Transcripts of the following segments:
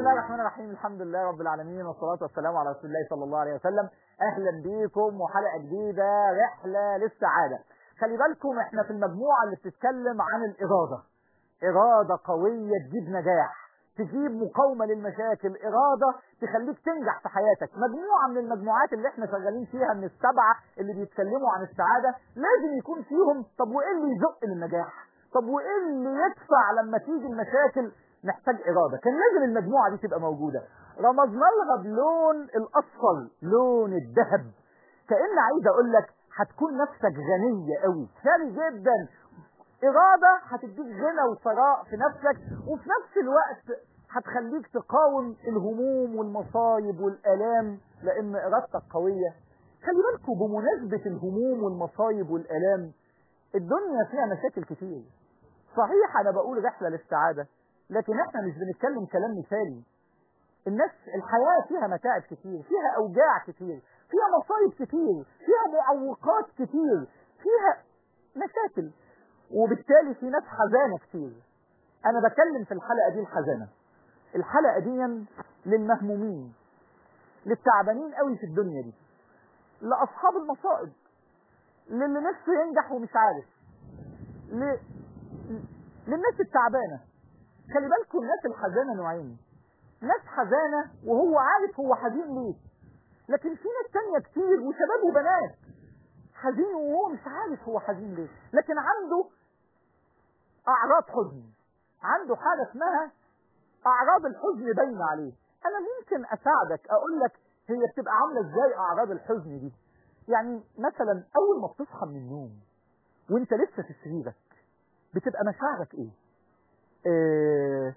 الله الرحمن الرحيم الحمد لله رب العالمين والصلاة والسلام على رسول الله صلى الله عليه وسلم أهلا بيكم وحلقة جديدة رحلة للسعادة خلي بالكم احنا في المجموعة اللي بتتكلم عن الإرادة إرادة قوية تجيب نجاح تجيب مقاومة للمشاكل إرادة تخليك تنجح في حياتك مجموعة من المجموعات اللي احنا شغالين فيها من السبعة اللي بيتكلموا عن السعادة لازم يكون فيهم طب وإيه اللي يزق للنجاح طب وإيه اللي يدفع لما تيجي المشاكل محتاج إرادة كان لازم المجموعة دي تبقى موجودة رمزنا لها بلون الأصفر لون الذهب كأن عايز أقول لك هتكون نفسك غنية قوي ثري جدا إرادة هتديك غنى وثراء في نفسك وفي نفس الوقت هتخليك تقاوم الهموم والمصايب والآلام لأن إرادتك قوية خلي بالكم بمناسبة الهموم والمصايب والآلام الدنيا فيها مشاكل كتير صحيح أنا بقول رحلة للسعادة لكن احنا مش بنتكلم كلام مثالي الناس الحياة فيها متاعب كتير فيها أوجاع كتير فيها مصايب كتير فيها معوقات كتير فيها مشاكل وبالتالي في ناس حزانة كتير أنا بكلم في الحلقة دي الحزانة الحلقة دي للمهمومين للتعبانين قوي في الدنيا دي لأصحاب المصائب للي نفسه ينجح ومش عارف ل... للناس التعبانة خلي بالكم الناس الحزانة نوعين ناس حزانة وهو عارف هو حزين ليه لكن في ناس تانية كتير وشباب وبنات حزين وهو مش عارف هو حزين ليه لكن عنده أعراض حزن عنده حاجة اسمها أعراض الحزن باينة عليه أنا ممكن أساعدك أقول لك هي بتبقى عاملة إزاي أعراض الحزن دي يعني مثلا أول ما بتصحى من النوم وأنت لسه في سريرك بتبقى مشاعرك إيه؟ إيه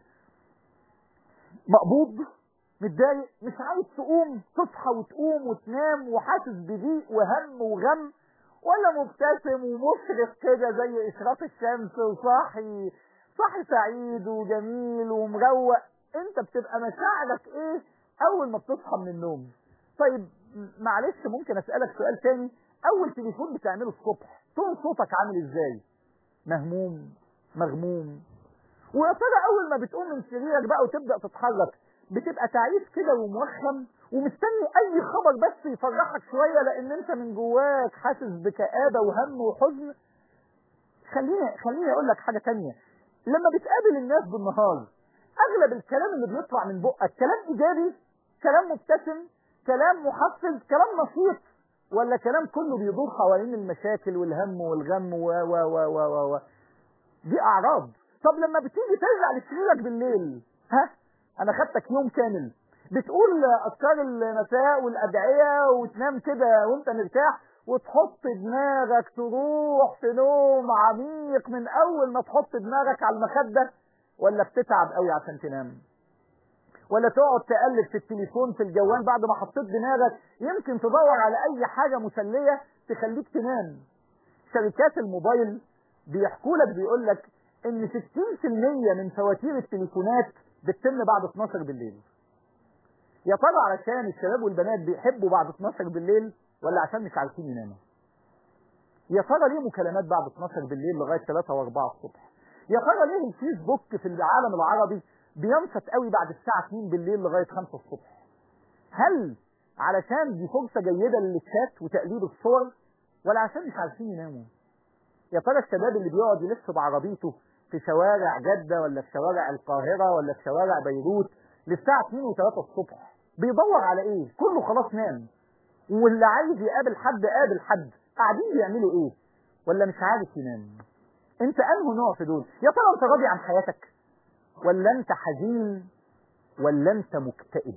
مقبوض متضايق مش عايز تقوم تصحى وتقوم وتنام وحاسس بضيق وهم وغم ولا مبتسم ومشرق كده زي اشراق الشمس وصاحي صاحي سعيد وجميل ومروق انت بتبقى مشاعرك ايه اول ما بتصحى من النوم طيب معلش ممكن اسالك سؤال تاني اول تليفون بتعمله الصبح تون صوتك عامل ازاي مهموم مغموم ويا ترى اول ما بتقوم من سريرك بقى وتبدا تتحرك بتبقى تعيس كده وموخم ومستني اي خبر بس يفرحك شويه لان انت من جواك حاسس بكآبه وهم وحزن خليني خليني اقول لك حاجه تانية لما بتقابل الناس بالنهار اغلب الكلام اللي بيطلع من بقك كلام ايجابي كلام مبتسم كلام محفز كلام نشيط ولا كلام كله بيدور حوالين المشاكل والهم والغم و و و و و, و. دي اعراض طب لما بتيجي ترجع لسريرك بالليل ها انا خدتك يوم كامل بتقول اذكار المساء والادعيه وتنام كده وانت مرتاح وتحط دماغك تروح في نوم عميق من اول ما تحط دماغك على المخده ولا بتتعب قوي عشان تنام ولا تقعد تقلب في التليفون في الجوال بعد ما حطيت دماغك يمكن تدور على اي حاجه مسليه تخليك تنام شركات الموبايل بيحكوا لك بيقول لك ان 60% من فواتير التليفونات بتتم بعد 12 بالليل يا ترى علشان الشباب والبنات بيحبوا بعد 12 بالليل ولا عشان مش عارفين يناموا يا ترى ليه مكالمات بعد 12 بالليل لغايه 3 و4 الصبح يا ترى ليه الفيسبوك في العالم العربي بينشط قوي بعد الساعه 2 بالليل لغايه 5 الصبح هل علشان دي فرصه جيده للشات وتقليد الصور ولا عشان مش عارفين يناموا يا ترى الشباب اللي بيقعد يلف بعربيته في شوارع جدة ولا في شوارع القاهرة ولا في شوارع بيروت للساعة 2 و3 الصبح بيدور على ايه كله خلاص نام واللي عايز يقابل حد قابل حد قاعدين بيعملوا ايه ولا مش عارف ينام انت انه نوع في دول يا ترى انت راضي عن حياتك ولا انت حزين ولا انت مكتئب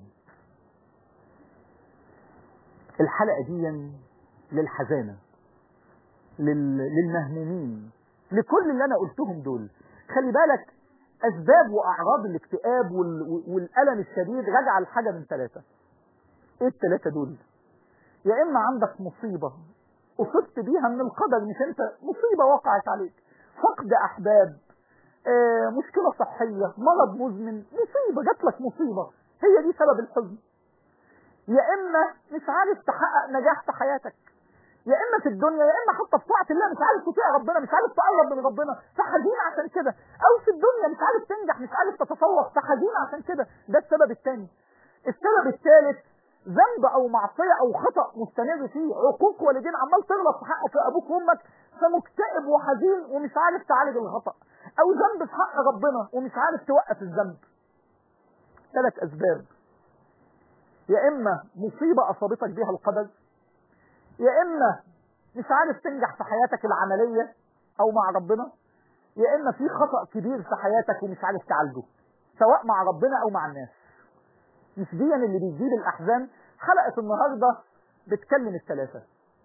الحلقة دي للحزانة لل... للمهمومين لكل اللي انا قلتهم دول خلي بالك اسباب واعراض الاكتئاب وال... والالم الشديد راجعه لحاجه من ثلاثه ايه الثلاثه دول يا اما عندك مصيبه اصبت بيها من القدر مش انت مصيبه وقعت عليك فقد احباب آه مشكله صحيه مرض مزمن مصيبه جات لك مصيبه هي دي سبب الحزن يا اما مش عارف تحقق نجاح في حياتك يا اما في الدنيا يا اما حتى في طاعه الله مش عارف تطيع ربنا مش عارف تقرب من ربنا فحزين عشان كده او في الدنيا مش عارف تنجح مش عارف تتفوق فحزين عشان كده ده السبب الثاني السبب الثالث ذنب او معصيه او خطا مستمر فيه عقوق والدين عمال تغلط في حق في ابوك وامك فمكتئب وحزين ومش عارف تعالج الخطا او ذنب في حق ربنا ومش عارف توقف الذنب ثلاث اسباب يا اما مصيبه اصابتك بها القدر يا اما مش عارف تنجح في حياتك العمليه او مع ربنا يا اما في خطا كبير في حياتك ومش عارف تعالجه سواء مع ربنا او مع الناس نسبيا اللي بيجيب الاحزان حلقه النهارده بتكلم الثلاثه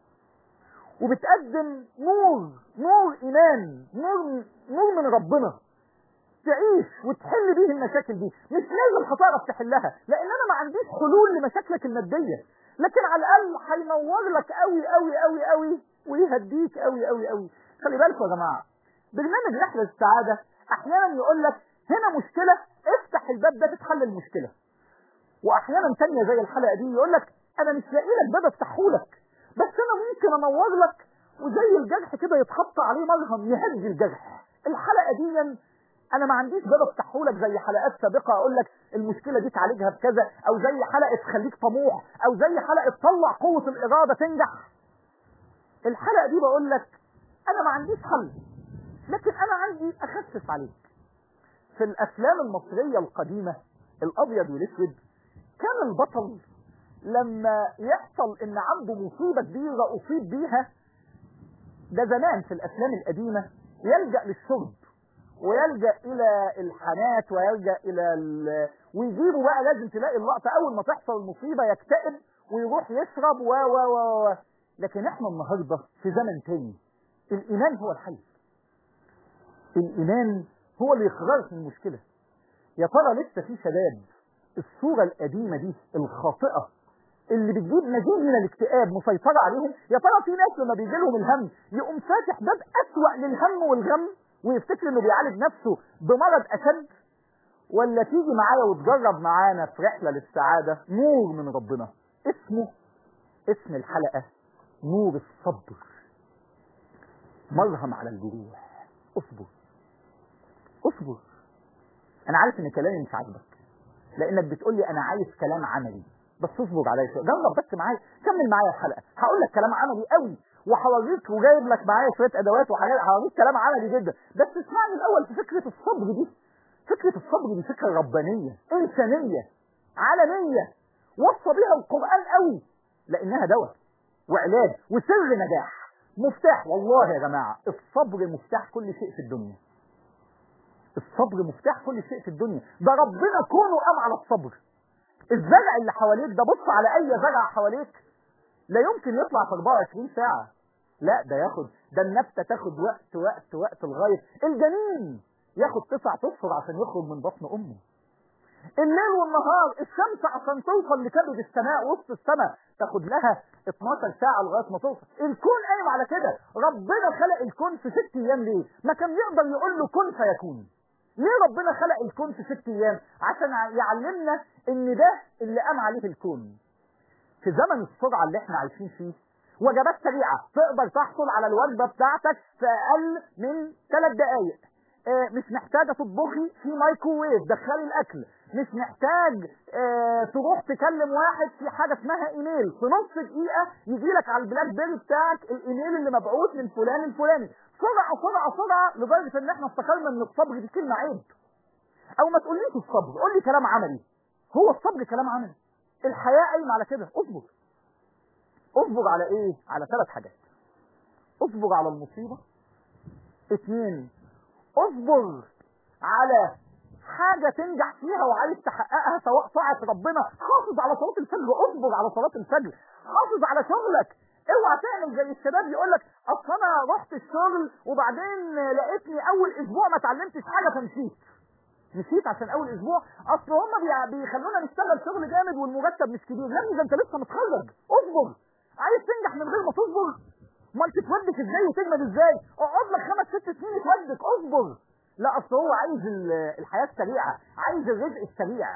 وبتقدم نور نور ايمان نور نور من ربنا تعيش وتحل بيه المشاكل دي مش لازم هتعرف تحلها لان انا ما عنديش حلول لمشاكلك الماديه لكن على الاقل هينور لك قوي قوي قوي قوي ويهديك قوي قوي قوي خلي بالكم يا جماعه برنامج رحله السعاده احيانا يقول لك هنا مشكله افتح الباب ده تتحل المشكله واحيانا تانية زي الحلقه دي يقول لك انا مش لاقي لك باب افتحه لك بس انا ممكن انور لك وزي الجرح كده يتحط عليه مرهم يهدي الجرح الحلقه دي انا ما عنديش باب افتحه لك زي حلقات سابقه اقول لك المشكله دي تعالجها بكذا او زي حلقه خليك طموح او زي حلقه طلع قوه الاراده تنجح الحلقه دي بقول لك انا ما عنديش حل لكن انا عندي اخفف عليك في الافلام المصريه القديمه الابيض والاسود كان البطل لما يحصل ان عنده مصيبه كبيره اصيب بيها ده زمان في الافلام القديمه يلجا للشرب ويلجا الى الحانات ويلجا الى ال... ويجيبوا بقى لازم تلاقي اللقطه اول ما تحصل المصيبه يكتئب ويروح يشرب و و و و لكن احنا النهارده في زمن تاني الايمان هو الحل الايمان هو اللي يخرجك من المشكله يا ترى لسه في شباب الصوره القديمه دي الخاطئه اللي بتجيب مزيد من الاكتئاب مسيطره عليهم يا ترى في ناس لما بيجي لهم الهم يقوم فاتح باب اسوأ للهم والغم ويفتكر انه بيعالج نفسه بمرض اشد ولا تيجي معايا وتجرب معانا في رحله للسعاده نور من ربنا اسمه اسم الحلقه نور الصبر مرهم على الجروح اصبر اصبر انا عارف ان كلامي مش عاجبك لانك بتقول لي انا عايز كلام عملي بس اصبر عليا شويه جرب بس معايا كمل معايا الحلقه هقول لك كلام عملي قوي وهوريك وجايب لك معايا شويه ادوات وحاجات هوريك كلام عملي جدا بس اسمعني الاول في فكره الصبر دي فكره الصبر دي فكره ربانيه انسانيه عالميه وصى بيها القران قوي لانها دواء وعلاج وسر نجاح مفتاح والله يا جماعه الصبر مفتاح كل شيء في الدنيا الصبر مفتاح كل شيء في الدنيا ده ربنا كونه قام على الصبر الزرع اللي حواليك ده بص على اي زرع حواليك لا يمكن يطلع في 24 ساعة لا ده ياخد ده النبتة تاخد وقت وقت وقت لغاية الجنين ياخد تسع اشهر عشان يخرج من بطن امه الليل والنهار الشمس عشان توصل لكبد السماء وسط السماء تاخد لها 12 ساعة لغاية ما توصل الكون قايم على كده ربنا خلق الكون في ست ايام ليه ما كان يقدر يقول له كن فيكون ليه ربنا خلق الكون في ست ايام عشان يعلمنا ان ده اللي قام عليه الكون في زمن السرعة اللي احنا عايشين فيه وجبات سريعة تقدر تحصل على الوجبة بتاعتك في اقل من ثلاث دقايق اه مش محتاجة تطبخي في مايكروويف دخلي الاكل مش محتاج اه تروح تكلم واحد في حاجة اسمها ايميل في نص دقيقة يجي لك على البلاك بيري بتاعك الايميل اللي مبعوث من فلان الفلاني سرعة سرعة سرعة لدرجة ان احنا افتكرنا ان الصبر دي كلمة عيب او ما تقوليش الصبر قول لي كلام عملي هو الصبر كلام عملي الحياة قايمة على كده اصبر اصبر على ايه على ثلاث حاجات اصبر على المصيبة اثنين اصبر على حاجة تنجح فيها وعايز تحققها سواء طاعة ربنا حافظ على صلاة الفجر اصبر على صلاة الفجر حافظ على شغلك اوعى تعمل زي الشباب يقول لك اصل انا رحت الشغل وبعدين لقيتني اول اسبوع ما اتعلمتش حاجه فمشيت مشيت عشان اول اسبوع اصل هم بيخلونا نشتغل شغل جامد والمرتب مش كبير يا ابني ده انت لسه متخرج اصبر عايز تنجح من غير ما تصبر امال تتودك ازاي وتجمد ازاي اقعد لك خمس ست سنين تودك اصبر لا اصل هو عايز الحياه السريعه عايز الرزق السريع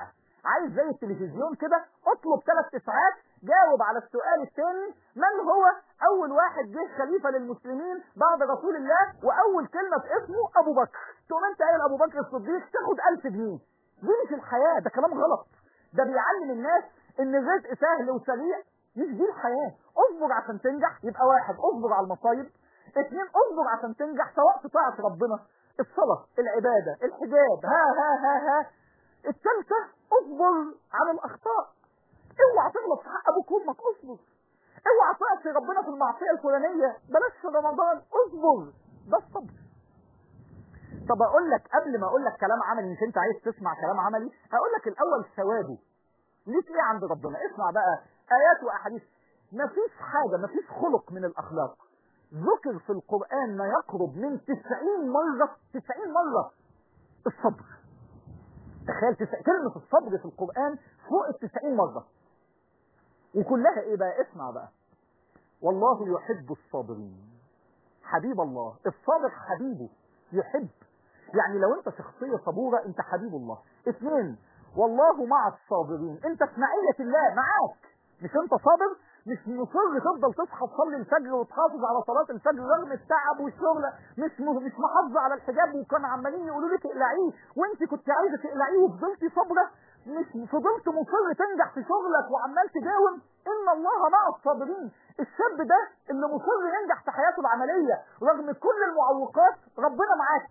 عايز زي التلفزيون كده اطلب ثلاث اسعاف جاوب على السؤال الثاني من هو اول واحد جه خليفة للمسلمين بعد رسول الله واول كلمة في اسمه ابو بكر تقوم انت قايل ابو بكر الصديق تاخد ألف جنيه دي مش الحياة ده كلام غلط ده بيعلم الناس ان الرزق سهل وسريع مش دي الحياة اصبر عشان تنجح يبقى واحد اصبر على المصايب اثنين اصبر عشان تنجح سواء في طاعة ربنا الصلاة العبادة الحجاب ها ها ها ها الثالثة اصبر على الاخطاء اوعى تغلط في حق ابوك وامك اصبر اوعى تعصي ربنا في المعصية الفلانية بلاش في رمضان اصبر ده الصبر طب اقول لك قبل ما اقول لك كلام عملي مش انت عايز تسمع كلام عملي هقول لك الاول ثوابه ليك ايه عند ربنا اسمع بقى ايات واحاديث مفيش حاجة مفيش خلق من الاخلاق ذكر في القرآن ما يقرب من 90 مرة 90 مرة الصبر تخيل تسع... كلمة الصبر في القرآن فوق ال 90 مرة وكلها ايه بقى اسمع بقى والله يحب الصابرين حبيب الله الصابر حبيبه يحب يعني لو انت شخصية صبورة انت حبيب الله اثنين والله مع الصابرين انت في معية الله معاك مش انت صابر مش مصر تفضل تصحى تصلي الفجر وتحافظ على صلاة الفجر رغم التعب والشغل مش م... مش محافظة على الحجاب وكان عمالين يقولوا لك اقلعيه وانت كنت عايزة تقلعيه وفضلتي صابرة مش فضلت مصر تنجح في شغلك وعمال تداوم ان الله مع الصابرين الشاب ده اللي مصر ينجح في حياته العملية رغم كل المعوقات ربنا معاك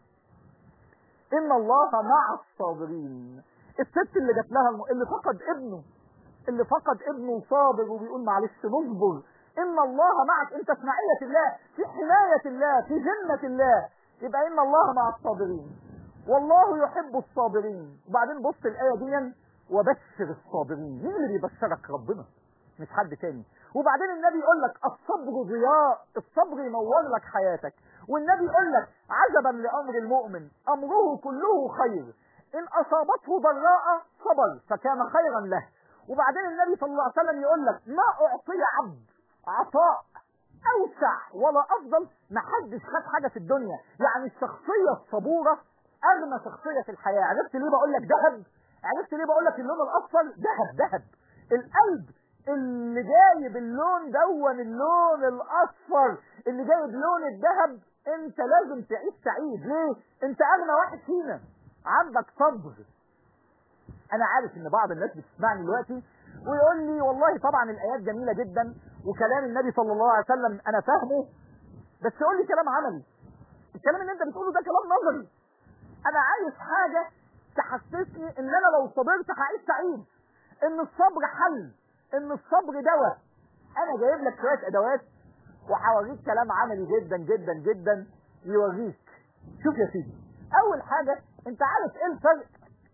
ان الله مع الصابرين الست اللي جات لها الم... اللي فقد ابنه اللي فقد ابنه صابر وبيقول معلش نصبر ان الله معك انت في معية الله في حماية الله في جنة الله يبقى ان الله مع الصابرين والله يحب الصابرين وبعدين بص الآية دي وبشر الصابرين مين اللي بيبشرك ربنا مش حد تاني وبعدين النبي يقول لك الصبر ضياء الصبر ينور لك حياتك والنبي يقول لك عجبا لأمر المؤمن أمره كله خير إن أصابته ضراء صبر فكان خيرا له وبعدين النبي صلى الله عليه وسلم يقول لك ما أعطي عبد عطاء أوسع ولا أفضل ما حدش خد حاجة في الدنيا يعني الشخصية الصبورة أغنى شخصية في الحياة عرفت ليه بقول لك ذهب عرفت ليه بقول لك اللون الأصفر ذهب ذهب القلب اللي جايب اللون دون اللون الأصفر اللي جايب لون الذهب انت لازم تعيش سعيد ليه انت أغنى واحد فينا عندك صبر انا عارف ان بعض الناس بتسمعني دلوقتي ويقول لي والله طبعا الايات جميلة جدا وكلام النبي صلى الله عليه وسلم انا فاهمه بس قول لي كلام عملي الكلام اللي انت بتقوله ده كلام نظري انا عايز حاجة تحسسني ان انا لو صبرت هعيش سعيد ان الصبر حل ان الصبر دواء انا جايب لك شوية ادوات وهوريك كلام عملي جدا جدا جدا يوريك شوف يا سيدي اول حاجة انت عارف ايه الفرق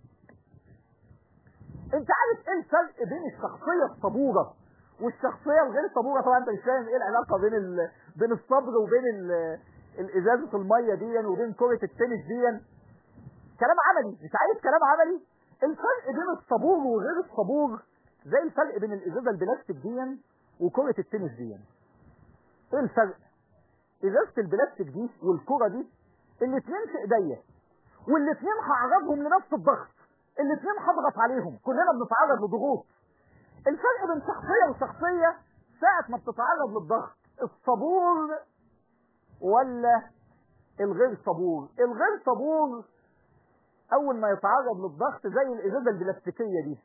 انت عارف ايه الفرق بين الشخصية الصبورة والشخصية الغير صبورة طبعا انت مش فاهم ايه العلاقة بين ال... بين الصبر وبين ال... الازازة المية دي وبين كرة التنس دي كلام عملي مش عايز كلام عملي الفرق بين الصبور وغير الصبور زي الفرق بين الازازة البلاستيك دي وكرة التنس دي ايه الفرق ازازة البلاستيك دي والكرة دي الاتنين في ايديا والاتنين هعرضهم لنفس الضغط الاتنين هضغط عليهم كلنا بنتعرض لضغوط الفرق بين شخصية وشخصية ساعة ما بتتعرض للضغط الصبور ولا الغير صبور الغير صبور اول ما يتعرض للضغط زي الازازة البلاستيكية دي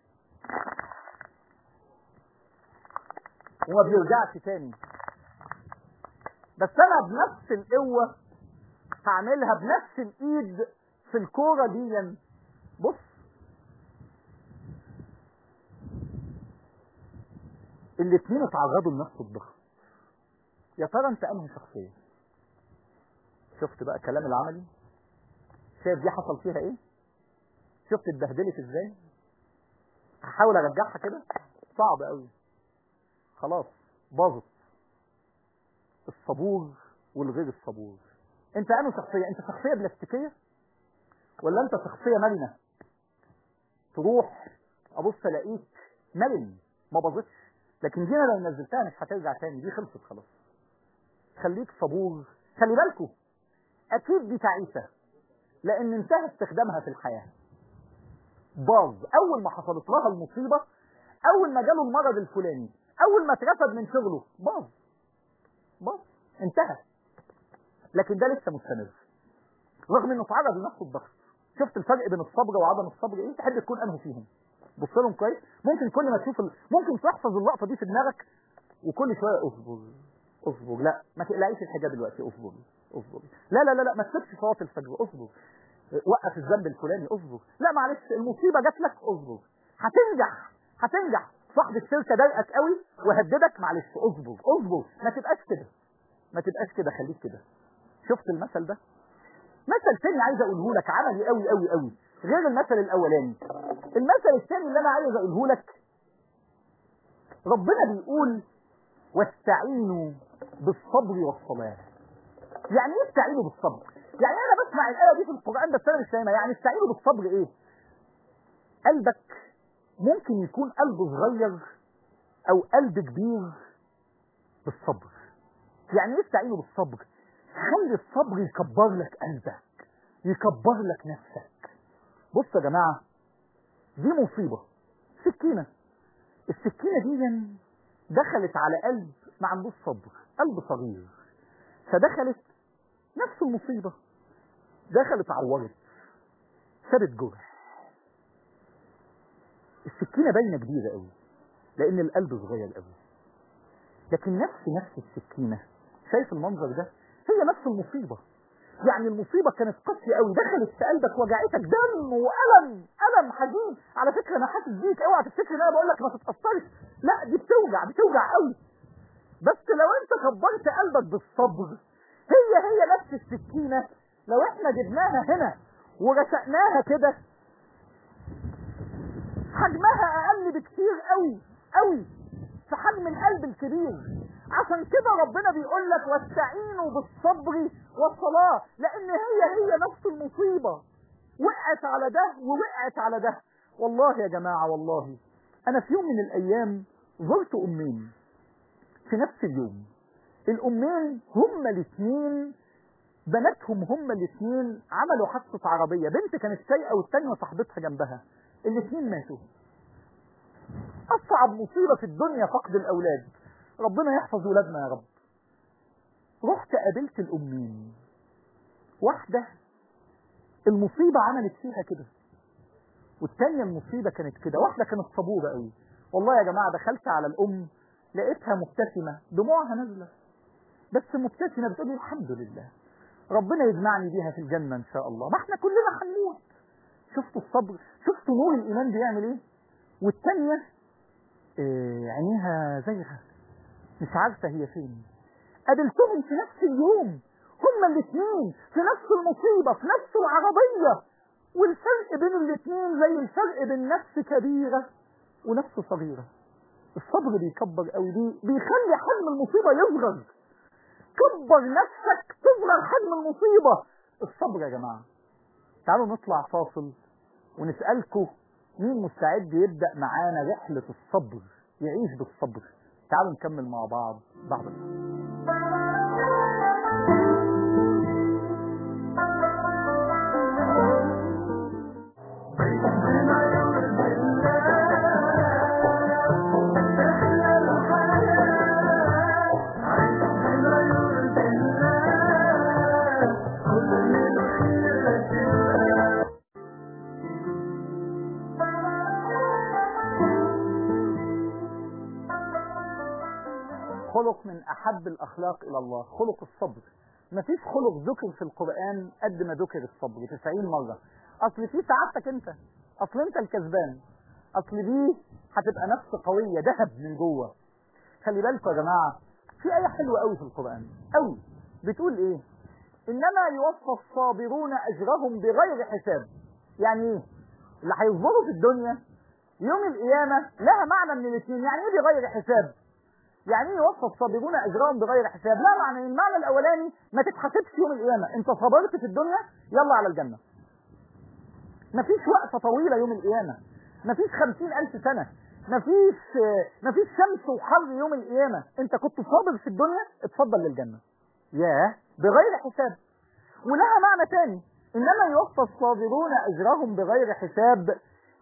وما بيرجعش تاني بس انا بنفس القوة هعملها بنفس الايد في الكورة دي بص الاتنين اتعرضوا لنفس الضغط يا ترى انت انهي شخصية شفت بقى الكلام العملي شايف دي حصل فيها ايه شفت اتبهدلت ازاي هحاول ارجعها كده صعب قوي خلاص باظت الصبور والغير الصبور انت انهي شخصية انت شخصية بلاستيكية ولا انت شخصية مرنة تروح ابص الاقيك مرن ما باظتش لكن دي انا لو نزلتها مش هترجع تاني دي خلصت خلاص خليك صبور خلي بالكوا اكيد دي تعيسة لان انتهى استخدامها في الحياة باظ اول ما حصلت لها المصيبه اول ما جاله المرض الفلاني اول ما اترفد من شغله باظ باظ انتهى لكن ده لسه مستمر رغم انه اتعرض لنفس الضغط شفت الفرق بين الصبر وعدم الصبر ايه تحب تكون انه فيهم بص لهم كويس ممكن كل ما تشوف ال... ممكن تحفظ اللقطه دي في دماغك وكل شويه اصبر اصبر لا ما تقلعيش الحاجه دلوقتي اصبر اصبر لا لا لا لا ما تسيبش صلاه الفجر اصبر وقف الذنب الفلاني اصبر لا معلش المصيبه جات لك اصبر هتنجح هتنجح صاحب الشركه ضايقك قوي وهددك معلش اصبر اصبر ما تبقاش كده ما تبقاش كده خليك كده شفت المثل ده مثل تاني عايز اقوله لك عملي قوي قوي قوي غير المثل الاولاني المثل الثاني اللي انا عايز اقوله لك ربنا بيقول واستعينوا بالصبر والصلاه يعني ايه استعينوا بالصبر يعني انا بسمع الايه دي في القران بس انا مش فاهمها يعني استعينوا بالصبر ايه قلبك ممكن يكون قلب صغير او قلب كبير بالصبر يعني ايه استعينوا بالصبر خلي الصبر يكبر لك قلبك يكبر لك نفسك بص يا جماعه دي مصيبه سكينه السكينه دي دخلت على قلب ما عندوش صبر قلب صغير فدخلت نفس المصيبه دخلت عورت سابت جرح السكينه باينه كبيره قوي لان القلب صغير قوي لكن نفس نفس السكينه شايف المنظر ده هي نفس المصيبه يعني المصيبه كانت قاسيه قوي دخلت في قلبك وجعتك دم والم الم حزين على فكره انا حاسس بيك اوعى تفتكر ان انا بقول لك ما تتاثرش لا دي بتوجع بتوجع قوي بس لو انت كبرت قلبك بالصبر هي هي نفس السكينه لو احنا جبناها هنا ورشقناها كده حجمها اقل بكتير قوي قوي في حجم القلب الكبير عشان كده ربنا بيقول لك واستعينوا بالصبر والصلاة لان هي هي نفس المصيبة وقعت على ده ووقعت على ده والله يا جماعة والله انا في يوم من الايام زرت امين في نفس اليوم الامين هما الاثنين بناتهم هما الاثنين عملوا حادثة عربية بنت كانت سايقة والتانية صاحبتها جنبها الاثنين ماتوا اصعب مصيبة في الدنيا فقد الاولاد ربنا يحفظ ولادنا يا رب رحت قابلت الامين واحدة المصيبة عملت فيها كده والتانية المصيبة كانت كده واحدة كانت صبورة قوي والله يا جماعة دخلت على الام لقيتها مبتسمة دموعها نازلة بس مبتسمة بتقول لي الحمد لله ربنا يجمعني بيها في الجنة ان شاء الله ما احنا كلنا هنموت شفتوا الصبر شفتوا نور الايمان بيعمل ايه والتانية إيه عينيها زيها مش عارفة هي فين قابلتهم في نفس اليوم هما الاثنين في نفس المصيبة في نفس العربية والفرق بين الاثنين زي الفرق بين نفس كبيرة ونفس صغيرة الصبر بيكبر قوي بي بيخلي حجم المصيبة يصغر كبر نفسك تصغر حجم المصيبة الصبر يا جماعة تعالوا نطلع فاصل ونسألكم مين مستعد يبدأ معانا رحلة الصبر يعيش بالصبر تعالوا نكمل مع بعض بعد خلق من احب الاخلاق الى الله خلق الصبر مفيش خلق ذكر في القران قد ما ذكر الصبر 90 مره اصل في سعادتك انت اصل انت الكسبان اصل دي هتبقى نفس قويه ذهب من جوه خلي بالكم يا جماعه في ايه حلوه قوي في القران قوي بتقول ايه انما يوفى الصابرون اجرهم بغير حساب يعني ايه اللي هيصبروا في الدنيا يوم القيامه لها معنى من الاثنين يعني ايه بغير حساب يعني ايه يوفى الصابرون اجرهم بغير حساب لا معنى المعنى الاولاني ما تتحسبش يوم القيامه انت صبرت في الدنيا يلا على الجنه مفيش وقفه طويله يوم القيامه مفيش خمسين الف سنه مفيش مفيش شمس وحر يوم القيامه انت كنت صابر في الدنيا اتفضل للجنه ياه بغير حساب ولها معنى تاني انما يوفى الصابرون اجرهم بغير حساب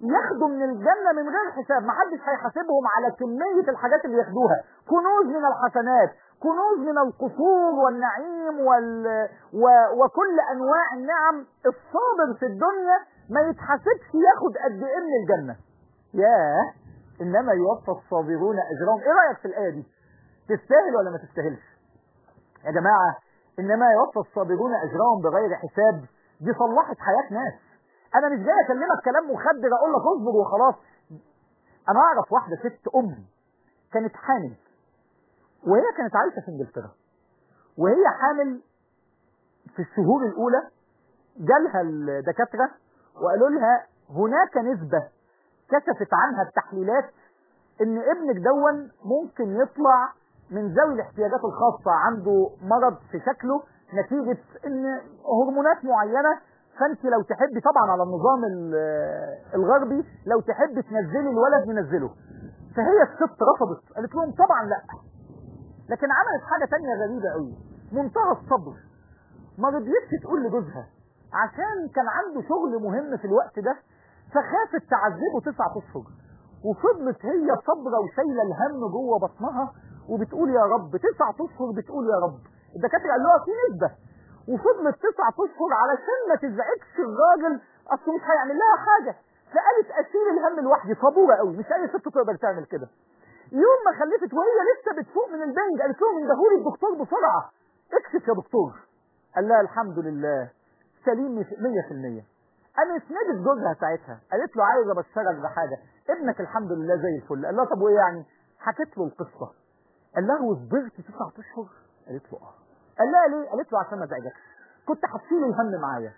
ياخدوا من الجنة من غير حساب محدش هيحاسبهم على كمية الحاجات اللي ياخدوها كنوز من الحسنات كنوز من القصور والنعيم وال... و... وكل انواع النعم الصابر في الدنيا ما يتحاسبش ياخد قد ايه من الجنة ياه انما يوفى الصابرون اجرهم ايه رايك في الايه دي تستاهل ولا ما تستاهلش يا جماعه انما يوفى الصابرون اجرهم بغير حساب دي صلحت حياه ناس انا مش جاي اكلمك كلام مخدر اقول لك اصبر وخلاص انا اعرف واحده ست ام كانت حامل وهي كانت عايشه في انجلترا وهي حامل في الشهور الاولى جالها الدكاتره وقالوا لها هناك نسبه كشفت عنها التحليلات ان ابنك دون ممكن يطلع من ذوي الاحتياجات الخاصة عنده مرض في شكله نتيجة ان هرمونات معينة فانت لو تحبي طبعا على النظام الغربي لو تحبي تنزلي الولد ننزله فهي الست رفضت قالت لهم طبعا لا لكن عملت حاجة تانية غريبة قوي منتهى الصبر ما رضيتش تقول لجوزها عشان كان عنده شغل مهم في الوقت ده فخافت تعذبه تسعة اشهر وفضلت هي صبرة وشايلة الهم جوه بطنها وبتقول يا رب تسعة اشهر بتقول يا رب الدكاترة قال لها في نسبة وفضلت تسعة اشهر علشان ما تزعجش الراجل اصله مش هيعمل لها حاجة فقالت اشيل الهم لوحدي صبورة قوي مش اي ست تقدر تعمل كده يوم ما خلفت وهي لسه بتفوق من البنج قالت لهم اندهولي الدكتور بسرعة اكشف يا دكتور قال لها الحمد لله سليم 100% انا اسندت جوزها ساعتها قالت له عايز ابشرك بحاجه ابنك الحمد لله زي الفل قال لها طب وايه يعني حكيت له القصه قال لها وصبرت تسعة اشهر قالت له اه قال لها ليه قالت له عشان ما ازعجكش كنت هتشيل الهم معايا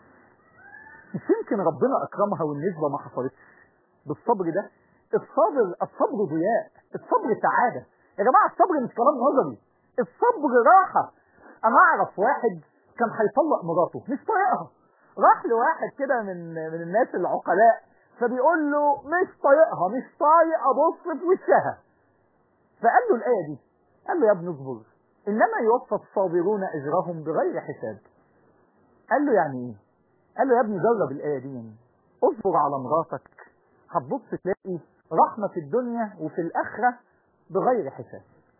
مش يمكن ربنا اكرمها والنسبه ما حصلتش بالصبر ده الصبر الصبر ضياء الصبر سعاده يا جماعه الصبر مش كلام نظري الصبر راحه انا اعرف واحد كان هيطلق مراته مش طايقها راح لواحد كده من من الناس العقلاء فبيقول له مش طايقها مش طايق ابص في وشها فقال له الايه دي قال له يا ابن اصبر انما يوفى الصابرون اجرهم بغير حساب قال له يعني ايه قال له يا ابني جرب الايه دي يعني اصبر على مراتك هتبص تلاقي رحمه في الدنيا وفي الاخره بغير حساب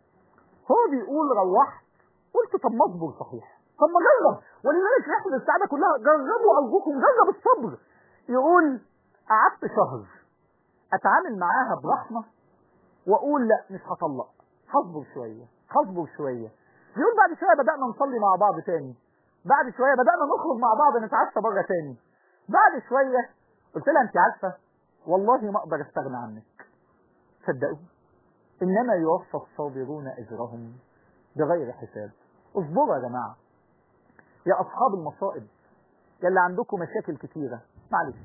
هو بيقول روحت قلت طب ما اصبر صحيح طب ما جرب ولذلك رحله السعاده كلها جربوا ارجوكم جرب الصبر يقول قعدت شهر اتعامل معاها برحمه واقول لا مش هطلق هصبر شويه هصبر شويه يقول بعد شويه بدانا نصلي مع بعض تاني بعد شويه بدانا نخرج مع بعض نتعشى بره تاني بعد شويه قلت لها انت عارفه والله ما اقدر استغنى عنك صدقوا انما يوفى الصابرون اجرهم بغير حساب اصبروا يا جماعه يا اصحاب المصائب يا اللي عندكم مشاكل كتيره معلش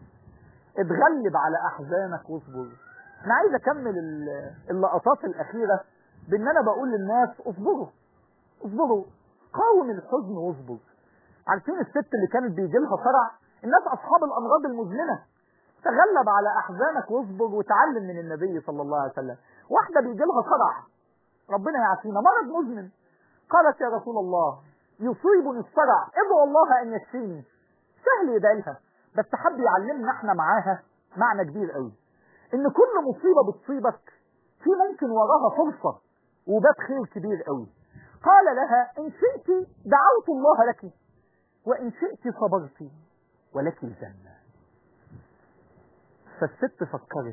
اتغلب على احزانك واصبر انا عايز اكمل اللقطات الاخيره بان انا بقول للناس اصبروا اصبروا قاوم الحزن واصبر عارفين الست اللي كانت بيجي لها صرع الناس اصحاب الامراض المزمنه تغلب على احزانك واصبر وتعلم من النبي صلى الله عليه وسلم واحده بيجي لها صرع ربنا يعافينا مرض مزمن قالت يا رسول الله يصيبني الصرع ادعو الله ان يشفيني سهل يدعي لها بس حب يعلمنا احنا معاها معنى كبير قوي ان كل مصيبه بتصيبك في ممكن وراها فرصه وباب خير كبير قوي قال لها ان شئت دعوت الله لك وان شئت صبرت ولك الجنه فالست فكرت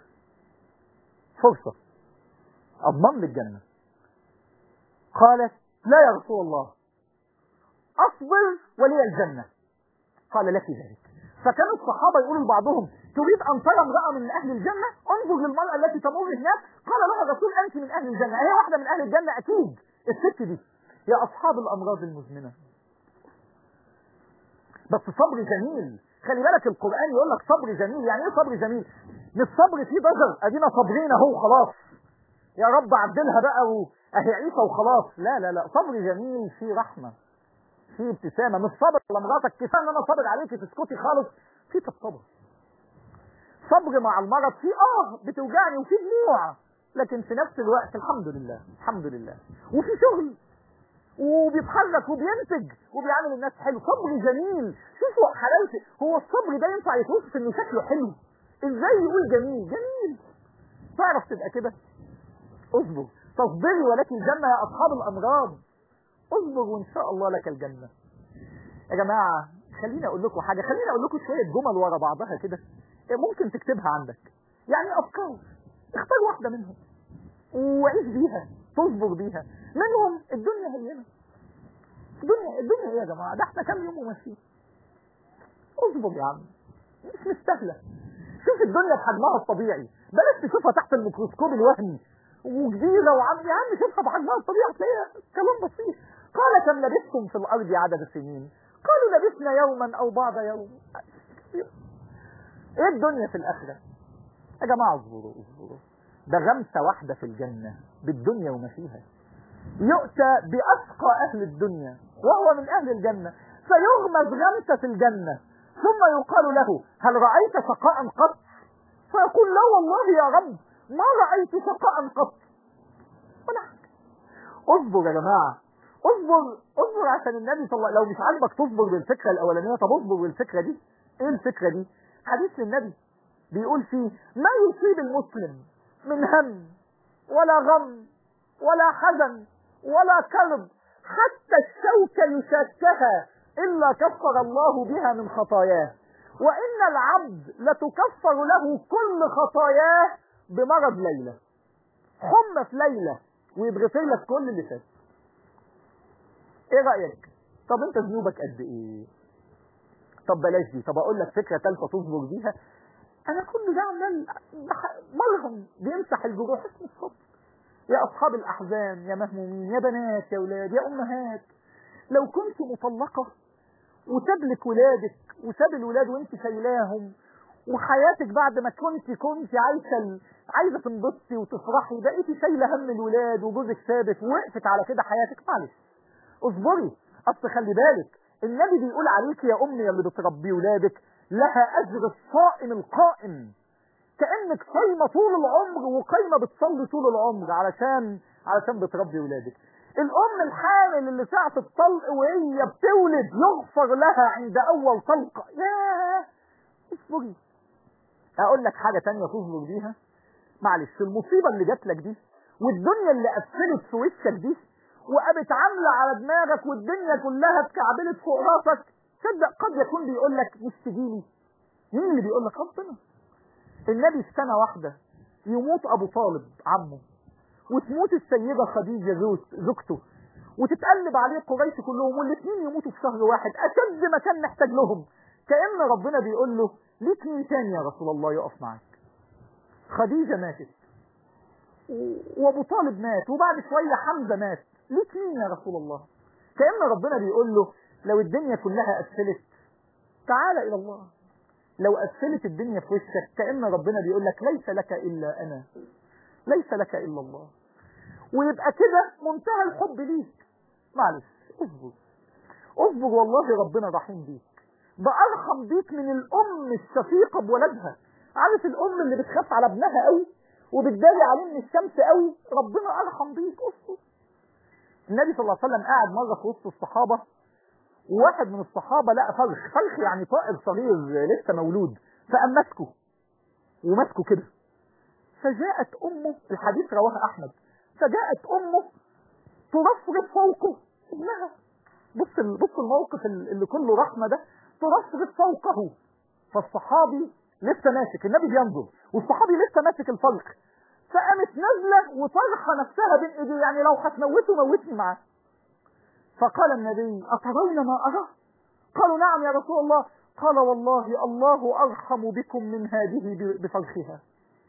فرصه اضمن لي الجنه قالت لا يا رسول الله اصبر ولي الجنه قال لك ذلك فكان الصحابة يقولوا لبعضهم تريد أن ترى امرأة من أهل الجنة انظر للمرأة التي تمر هناك قال لها الرسول أنت من أهل الجنة هي واحدة من أهل الجنة أكيد الست دي يا أصحاب الأمراض المزمنة بس صبر جميل خلي بالك القرآن يقول لك صبر جميل يعني ايه صبر جميل مش صبر فيه ضجر ادينا صابرين اهو خلاص يا رب عدلها بقى واهي عيسى وخلاص لا لا لا صبر جميل فيه رحمه في ابتسامه مش صبر على مراتك كفايه ان انا صابر عليكي تسكتي خالص في الصبر صبر مع المرض في اه بتوجعني وفي دموع لكن في نفس الوقت الحمد لله الحمد لله وفي شغل وبيتحرك وبينتج وبيعامل الناس حلو صبر جميل شوفوا حلاوته هو الصبر ده ينفع يتوصف انه شكله حلو ازاي يقول جميل جميل تعرف تبقى كده اصبر تصبري ولك الجنة يا اصحاب الامراض اصبر وان شاء الله لك الجنة يا جماعة خليني اقول لكم حاجة خليني اقول لكم شوية جمل ورا بعضها كده ممكن تكتبها عندك يعني افكار اختار واحدة منهم وعيش بيها تصبر بيها منهم الدنيا هينة الدنيا الدنيا ايه يا جماعة ده احنا كام يوم وماشيين اصبر يا عم مش مستاهلة شوف الدنيا بحجمها الطبيعي بلاش تشوفها تحت الميكروسكوب الوهمي وجزيرة وعم يا عم شوفها بحجمها الطبيعي تلاقيها كلام بسيط قال كم لبثتم في الأرض عدد السنين قالوا لبثنا يوما أو بعض يوم ايه الدنيا في الآخرة يا جماعة اصبروا اصبروا ده غمسة واحدة في الجنة بالدنيا وما فيها يؤتى بأشقى أهل الدنيا وهو من أهل الجنة فيغمز غمسة في الجنة ثم يقال له هل رأيت شقاء قط فيقول لا والله يا رب ما رأيت شقاء قط ولا حاجة اصبر يا جماعة اصبر اصبر عشان النبي صلى الله لو مش عاجبك تصبر بالفكرة الأولانية طب اصبر بالفكرة دي ايه الفكرة دي حديث للنبي بيقول فيه ما يصيب المسلم من هم ولا غم ولا حزن ولا كرب حتى الشوكة يشكها إلا كفر الله بها من خطاياه وإن العبد لتكفر له كل خطاياه بمرض ليلة حمى في ليلة ويتغفر لك كل اللي فات ايه رأيك طب انت ذنوبك قد ايه طب بلاش دي طب اقول لك فكرة ثالثة تصبر بيها انا كل ده عمال مرهم بيمسح الجروح اسمه الصبر يا اصحاب الاحزان يا مهمومين يا بنات يا ولاد يا امهات لو كنت مطلقة وسابلك ولادك وساب الولاد وانت شايلاهم وحياتك بعد ما كنت كنت عايشه عايزه تنبسطي وتفرحي بقيتي شايله هم الولاد وجوزك ثابت ووقفت على كده حياتك معلش اصبري اصل خلي بالك النبي بيقول عليك يا امي اللي بتربي ولادك لها اجر الصائم القائم كانك صايمه طول العمر وقايمه بتصلي طول العمر علشان علشان بتربي ولادك الام الحامل اللي ساعة الطلق وهي بتولد يغفر لها عند اول طلقة ياه اصبري اقول لك حاجة تانية تصبر بيها معلش المصيبة اللي جات لك دي والدنيا اللي قفلت في وشك دي وقامت عاملة على دماغك والدنيا كلها اتكعبلت فوق راسك صدق قد يكون بيقول لك مش تجيلي مين اللي بيقول لك ربنا النبي في سنة واحدة يموت ابو طالب عمه وتموت السيدة خديجة زوجته وتتقلب عليه قريش كلهم والاثنين يموتوا في شهر واحد أشد ما كان محتاج لهم كأن ربنا بيقول له ليك مين تاني يا رسول الله يقف معاك خديجة ماتت وابو طالب مات وبعد شوية حمزة مات ليك مين يا رسول الله كأن ربنا بيقول له لو الدنيا كلها أسفلت تعال إلى الله لو أسفلت الدنيا في وشك كأن ربنا بيقول لك ليس لك إلا أنا ليس لك إلا الله ويبقى كده منتهى الحب ليك معلش اصبر اصبر والله ربنا رحيم بيك ده أرحم بيك من الأم الشفيقة بولدها عارف الأم اللي بتخاف على ابنها قوي وبتداري عليه من الشمس قوي ربنا أرحم بيك اصبر النبي صلى الله عليه وسلم قاعد مرة في وسط الصحابة وواحد من الصحابة لقى فرخ فرخ يعني طائر صغير لسه مولود فقام ماسكه وماسكه كده فجاءت أمه الحديث رواه أحمد فجاءت أمه ترفرف فوقه ابنها بص بص الموقف اللي كله رحمة ده ترفرف فوقه فالصحابي لسه ماسك النبي بينظر والصحابي لسه ماسك الفرخ فقامت نازلة وطرحة نفسها بين ايديه يعني لو هتموته موتني معاه فقال النبي أترون ما أرى قالوا نعم يا رسول الله قال والله الله أرحم بكم من هذه بفرخها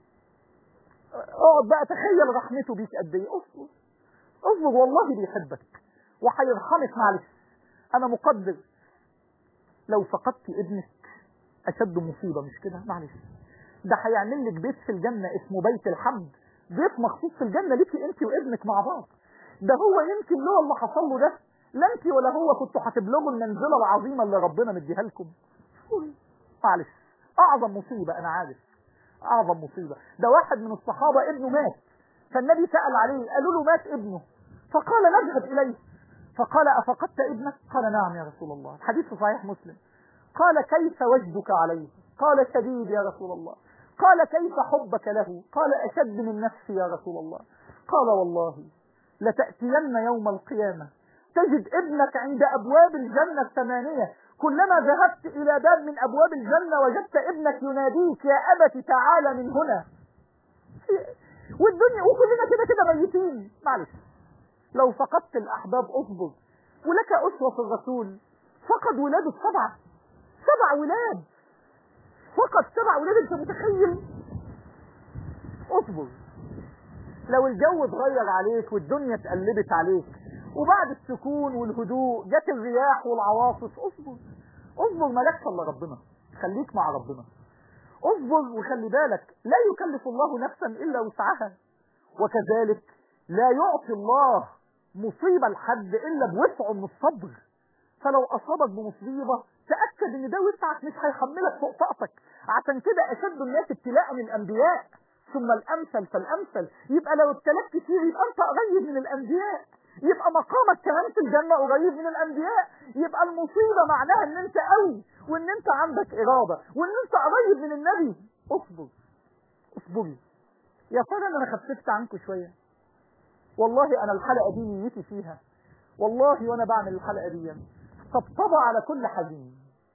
اقعد بقى تخيل رحمته بيك قد ايه اصبر اصبر والله بيحبك وهيرحمك معلش انا مقدر لو فقدت ابنك اشد مصيبه مش كده معلش ده هيعمل لك بيت في الجنه اسمه بيت الحمد بيت مخصوص في الجنه ليكي انت وابنك مع بعض ده هو يمكن له اللي حصل له ده لا انت ولا هو كنتوا هتبلغوا المنزله العظيمه اللي ربنا مديها لكم معلش اعظم مصيبه انا عارف اعظم مصيبه ده واحد من الصحابه ابنه مات فالنبي سال عليه قالوا له مات ابنه فقال نذهب اليه فقال افقدت ابنك قال نعم يا رسول الله الحديث في صحيح مسلم قال كيف وجدك عليه قال شديد يا رسول الله قال كيف حبك له قال أشد من نفسي يا رسول الله قال والله لتأتين يوم القيامة تجد ابنك عند أبواب الجنة الثمانية كلما ذهبت إلى باب من أبواب الجنة وجدت ابنك يناديك يا أبت تعالى من هنا والدنيا وكلنا كده كده ميتين معلش لو فقدت الأحباب أصبر ولك أسوة في الرسول فقد ولاده سبعة سبع ولاد فقط سبع ولاد انت متخيل اصبر لو الجو اتغير عليك والدنيا اتقلبت عليك وبعد السكون والهدوء جت الرياح والعواصف اصبر اصبر مالكش الا ربنا خليك مع ربنا اصبر وخلي بالك لا يكلف الله نفسا الا وسعها وكذلك لا يعطي الله مصيبة لحد الا بوسعه من الصبر فلو اصابك بمصيبة تأكد ان ده وسعك مش هيحملك فوق طاقتك عشان كده اشد الناس ابتلاء من الانبياء ثم الامثل فالامثل يبقى لو ابتلاك كتير يبقى انت قريب من الانبياء يبقى مقامك كمان في الجنة قريب من الانبياء يبقى المصيبة معناها ان انت قوي وان انت عندك ارادة وان انت قريب من النبي اصبر اصبري يا ترى انا خففت عنكم شوية والله انا الحلقة دي نيتي فيها والله وانا بعمل الحلقة دي طبطبة على كل حزين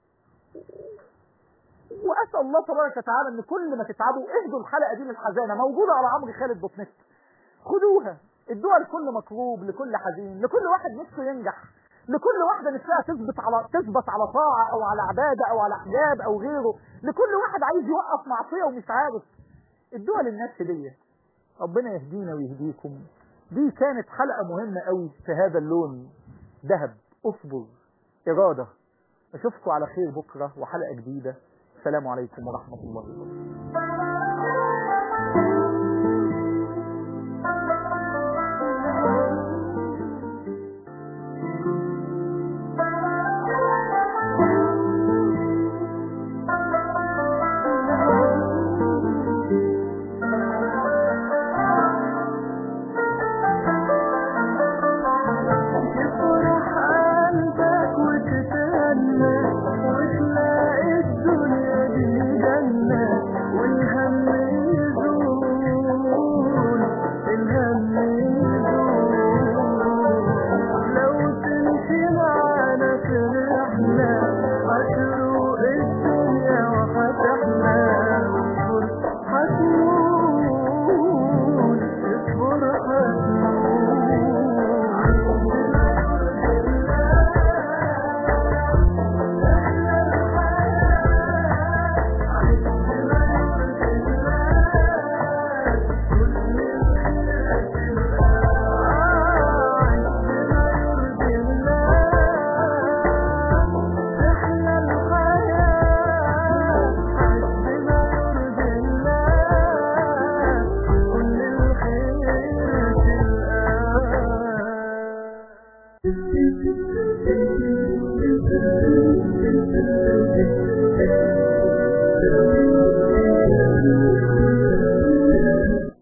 واسال الله تبارك وتعالى ان كل ما تتعبوا اهدوا الحلقه دي للحزانه موجوده على عمرو خالد دوت نت خدوها ادوها لكل مكروب لكل حزين لكل واحد نفسه ينجح لكل واحده نفسها تثبت على تثبت على طاعه او على عباده او على حجاب او غيره لكل واحد عايز يوقف معصيه ومش عارف ادوها للناس هديه ربنا يهدينا ويهديكم دي كانت حلقه مهمه قوي في هذا اللون ذهب اصبر اراده اشوفكم على خير بكره وحلقه جديده السلام عليكم ورحمه الله وبركاته